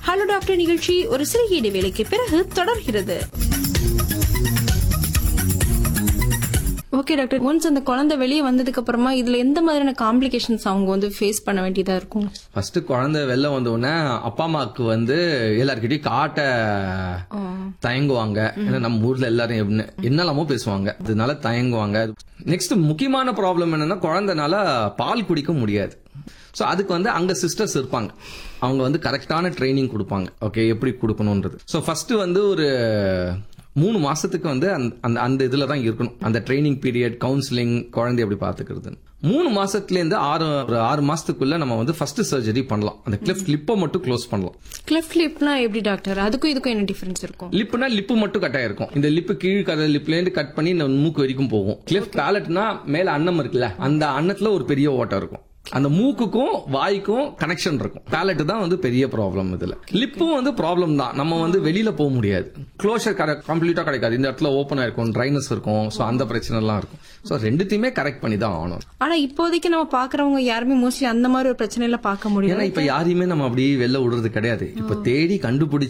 hello doctor நிகழ்ச்சி ஒரு சிறிய இடைவேளைக்கு பிறகு தொடர்கிறது ஓகே டாக்டர் ஒன்ஸ் அந்த குழந்தை வெளியே வந்ததுக்கு அப்புறமா இதுல எந்த மாதிரியான காம்ப்ளிகேஷன்ஸ் அவங்க வந்து ஃபேஸ் பண்ண வேண்டியதா இருக்கும் ஃபர்ஸ்ட் குழந்தை வெளில வந்த உடனே அப்பா அம்மாவுக்கு வந்து எல்லார்கிட்டயும் காட்ட தயங்குவாங்க ஏன்னா நம்ம ஊர்ல எல்லாரும் என்ன என்னெல்லாமோ பேசுவாங்க அதனால தயங்குவாங்க நெக்ஸ்ட் முக்கியமான ப்ராப்ளம் என்னன்னா குழந்தைனால பால் குடிக்க முடியாது ஸோ அதுக்கு வந்து அங்க சிஸ்டர்ஸ் இருப்பாங்க அவங்க வந்து கரெக்டான ட்ரைனிங் கொடுப்பாங்க ஓகே எப்படி கொடுக்கணுன்றது ஸோ ஃபர்ஸ்ட் வந்து ஒரு மூணு மாசத்துக்கு வந்து அந்த அந்த அந்த இதுல தான் இருக்கணும் அந்த ட்ரைனிங் பீரியட் கவுன்சிலிங் குழந்தை எப்படி பாத்துக்கிறது மூணு மாசத்துல இருந்து ஆறு ஒரு ஆறு மாசத்துக்குள்ள நம்ம வந்து ஃபர்ஸ்ட் சர்ஜரி பண்ணலாம் அந்த கிளிஃப்ட் லிப்பை மட்டும் க்ளோஸ் பண்ணலாம் கிளெஃப்ட் லிப்னா எப்படி டாக்டர் அதுக்கும் இதுக்கும் என்ன டிஃபரன்ஸ் இருக்கும் லிப்புனா லிப்பு மட்டும் கட் ஆயிருக்கும் இந்த லிப்பு கீழ் கதை லிப்ல இருந்து கட் பண்ணி இந்த மூக்கு வரைக்கும் போகும் கிளிஃப்ட் பேலட்னா மேல அன்னம் இருக்குல்ல அந்த அன்னத்துல ஒரு பெரிய ஓட்டம் இருக்கும் அந்த மூக்குக்கும் வாய்க்கும் கனெக்ஷன் இருக்கும் பேலட் தான் வந்து பெரிய ப்ராப்ளம் இதுல லிப்பும் வந்து ப்ராப்ளம் தான் நம்ம வந்து வெளியில போக முடியாது க்ளோஷர் கம்ப்ளீட்டா கிடைக்காது இந்த இடத்துல ஓப்பனா இருக்கும் ட்ரைனஸ் இருக்கும் சோ அந்த பிரச்சனை எல்லாம் இருக்கும் சோ ரெண்டுத்தையுமே கரெக்ட் பண்ணி தான் ஆகணும் ஆனா இப்போதைக்கு நம்ம பாக்குறவங்க யாருமே மோஸ்ட்லி அந்த மாதிரி ஒரு பிரச்சனையில பார்க்க முடியும் ஏன்னா இப்ப யாரையுமே நம்ம அப்படியே வெளில விடுறது கிடையாது இப்ப தேடி கண்டுபிடிச்சு